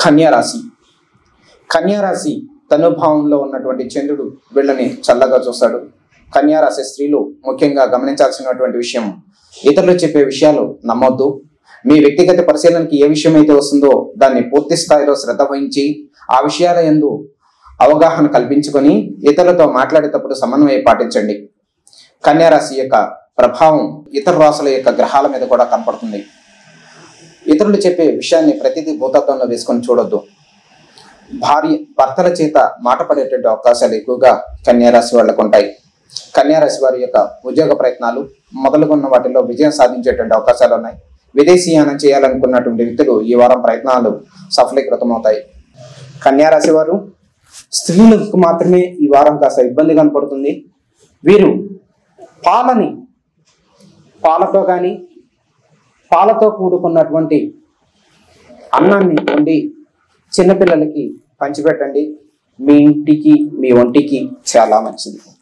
కన్యారాశి కన్యారాశి తనుభావంలో ఉన్నటువంటి చంద్రుడు వీళ్ళని చల్లగా చూస్తాడు కన్యారాశి స్త్రీలు ముఖ్యంగా గమనించాల్సినటువంటి విషయం ఇతరులు చెప్పే విషయాలు నమ్మొద్దు మీ వ్యక్తిగత పరిశీలనకి ఏ విషయం అయితే వస్తుందో దాన్ని పూర్తి స్థాయిలో శ్రద్ధ వహించి ఆ విషయాల యందు అవగాహన కల్పించుకొని ఇతరులతో మాట్లాడేటప్పుడు సమన్వయం పాటించండి కన్యారాశి యొక్క ప్రభావం ఇతర రాశుల యొక్క గ్రహాల మీద కూడా కనపడుతుంది ఇతరులు చెప్పే విషయాన్ని ప్రతిదీ భూతత్వంలో వేసుకొని చూడొద్దు భార్య భర్తల చేత మాట పడేటువంటి అవకాశాలు ఎక్కువగా కన్యారాశి వాళ్ళకు ఉంటాయి కన్యారాశి వారి యొక్క ఉద్యోగ ప్రయత్నాలు మొదలుగున్న వాటిలో విజయం సాధించేటువంటి అవకాశాలు ఉన్నాయి విదేశీయానం చేయాలనుకున్నటువంటి వ్యక్తులు ఈ వారం ప్రయత్నాలు సఫలీకృతమవుతాయి కన్యారాశి వారు స్త్రీలకు మాత్రమే ఈ వారం కాస్త ఇబ్బంది కనపడుతుంది వీరు పాలని పాలతో కానీ పాలతో కూడుకున్నటువంటి అన్నాన్ని వండి చిన్నపిల్లలకి పంచిపెట్టండి మీ ఇంటికి మీ ఒంటికి చాలా మంచిది